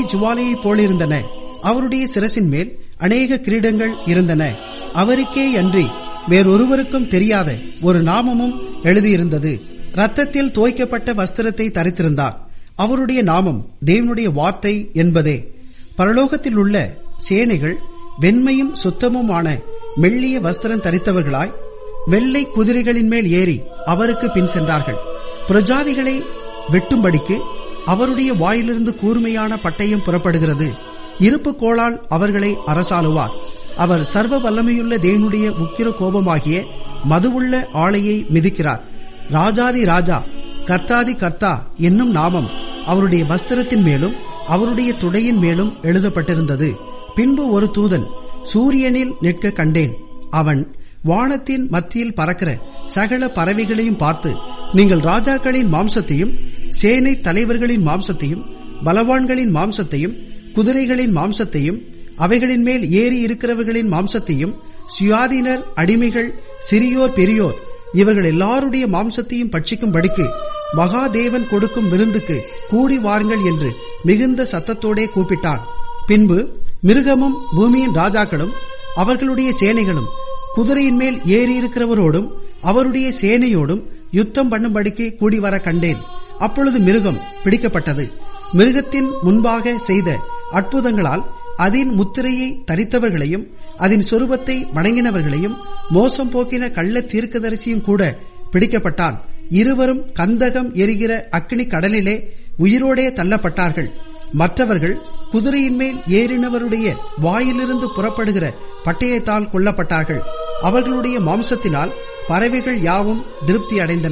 ஜுவாலையைப் போலிருந்தன அவருடைய சிரசின் மேல் அநேக கிரீடங்கள் இருந்தன அவருக்கே அன்றி வேறொருவருக்கும் தெரியாத ஒரு நாமமும் எழுதியிருந்தது ரத்தத்தில் தோய்க்கப்பட்ட வஸ்திரத்தை தரித்திருந்தார் அவருடைய நாமம் தேவனுடைய வார்த்தை என்பதே பரலோகத்தில் உள்ள சேனைகள் வெண்மையும் சுத்தமுமான மெல்லிய வஸ்திரம் தரித்தவர்களாய் வெள்ளை குதிரைகளின் மேல் ஏறி அவருக்கு பின் சென்றார்கள் பிரஜாதிகளை வெட்டும்படிக்கு அவருடைய வாயிலிருந்து கூர்மையான பட்டயம் புறப்படுகிறது இருப்பு கோளால் அவர்களை அரசாளுவார் அவர் சர்வ வல்லமையுள்ள தேவனுடைய உக்கிர கோபமாகிய மதுவுள்ள ஆளையை மிதிக்கிறார் ராஜாதி ராஜா கர்த்தாதி கர்த்தா என்னும் நாமம் அவருடைய வஸ்திரத்தின் மேலும் அவருடைய துடையின் மேலும் எழுதப்பட்டிருந்தது பின்பு ஒரு தூதன் சூரியனில் நிற்க கண்டேன் அவன் வானத்தின் மத்தியில் பறக்கிற சகல பறவைகளையும் பார்த்து நீங்கள் ராஜாக்களின் மாம்சத்தையும் சேனை தலைவர்களின் மாம்சத்தையும் பலவான்களின் மாம்சத்தையும் குதிரைகளின் மாம்சத்தையும் அவைகளின் மேல் ஏறி இருக்கிறவர்களின் மாம்சத்தையும் சுயாதீனர் அடிமைகள் சிறியோர் பெரியோர் இவர்கள் எல்லாருடைய மாம்சத்தையும் பட்சிக்கும்படிக்கு மகாதேவன் கொடுக்கும் விருந்துக்கு கூடி வாருங்கள் என்று மிகுந்த சத்தத்தோடே கூப்பிட்டான் பின்பு மிருகமும் பூமியின் ராஜாக்களும் அவர்களுடைய சேனைகளும் குதிரையின் மேல் ஏறியிருக்கிறவரோடும் அவருடைய சேனையோடும் யுத்தம் பண்ணும்படிக்கு கூடி வர கண்டேன் அப்பொழுது மிருகம் பிடிக்கப்பட்டது மிருகத்தின் முன்பாக செய்த அற்புதங்களால் அதன் முத்திரையை தரித்தவர்களையும் அதன் சொரூபத்தை வணங்கினவர்களையும் மோசம் போக்கின கள்ள தீர்க்கதரிசியும் கூட பிடிக்கப்பட்டான் இருவரும் கந்தகம் எரிகிற அக்னி கடலிலே உயிரோடே தள்ளப்பட்டார்கள் மற்றவர்கள் குதிரையின் மேல் ஏறினவருடைய வாயிலிருந்து புறப்படுகிற பட்டயத்தால் கொல்லப்பட்டார்கள் அவர்களுடைய மாம்சத்தினால் பறவைகள் யாவும் திருப்தி அடைந்தன